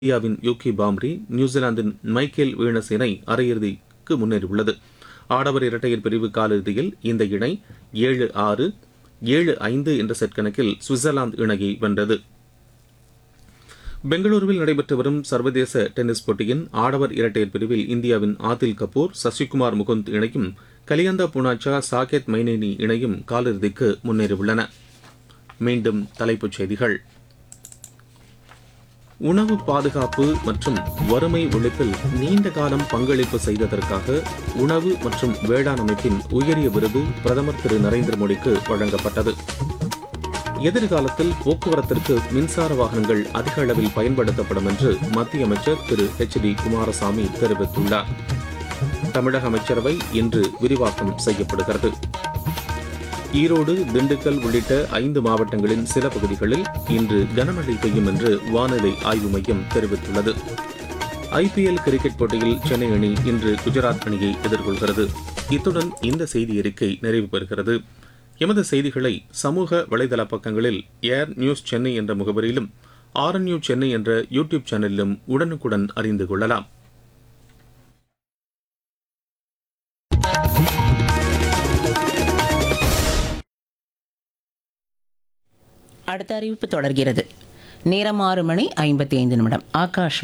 இந்தியாவின் யூகி பாம்ரி நியூசிலாந்தின் மைக்கேல் வீனஸ் இணை அரையிறுதிக்கு முன்னேறியுள்ளது ஆடவர் இரட்டையர் பிரிவு காலிறுதியில் இந்த இணை ஏழு ஆறு ஏழு ஐந்து என்ற செட் கணக்கில் சுவிட்சர்லாந்து இணையை வென்றது பெங்களூருவில் நடைபெற்று வரும் சர்வதேச டென்னிஸ் போட்டியின் ஆடவர் இரட்டையர் பிரிவில் இந்தியாவின் ஆதில் கபூர் சசிகுமார் முகுந்த் இணையும் கலியந்தா புனாச்சா சாகேத் மைனேனி இணையும் காலிறுதிக்கு முன்னேறியுள்ளன மீண்டும் தலைப்புச் செய்திகள் உணவு பாதுகாப்பு மற்றும் வறுமை ஒழிப்பில் நீண்ட காலம் பங்களிப்பு செய்ததற்காக உணவு மற்றும் வேளாண் அமைப்பின் உயரிய விருது பிரதமர் திரு நரேந்திர மோடிக்கு வழங்கப்பட்டது எதிர்காலத்தில் போக்குவரத்திற்கு மின்சார வாகனங்கள் அதிக அளவில் பயன்படுத்தப்படும் என்று மத்திய அமைச்சர் திரு எச் டி குமாரசாமி தெரிவித்துள்ளார் தமிழக அமைச்சரவை இன்று விரிவாக்கம் செய்யப்படுகிறது ஈரோடு திண்டுக்கல் உள்ளிட்ட ஐந்து மாவட்டங்களின் சில பகுதிகளில் இன்று கனமழை பெய்யும் என்று வானிலை ஆய்வு மையம் தெரிவித்துள்ளது ஐபிஎல் கிரிக்கெட் போட்டியில் சென்னை அணி இன்று குஜராத் அணியை எதிர்கொள்கிறது இத்துடன் இந்த செய்தி அறிக்கை நிறைவு பெறுகிறது எமது செய்திகளை சமூக வலைதள பக்கங்களில் ஏர் நியூஸ் சென்னை என்ற முகவரியிலும் ஆர்என்யூ சென்னை என்ற யூடியூப் சேனலிலும் உடனுக்குடன் அறிந்து கொள்ளலாம் அடுத்த அறிவிப்பு தொடர்கிறது நேரம் ஆறு மணி ஐம்பத்தி ஐந்து நிமிடம் ஆகாஷ்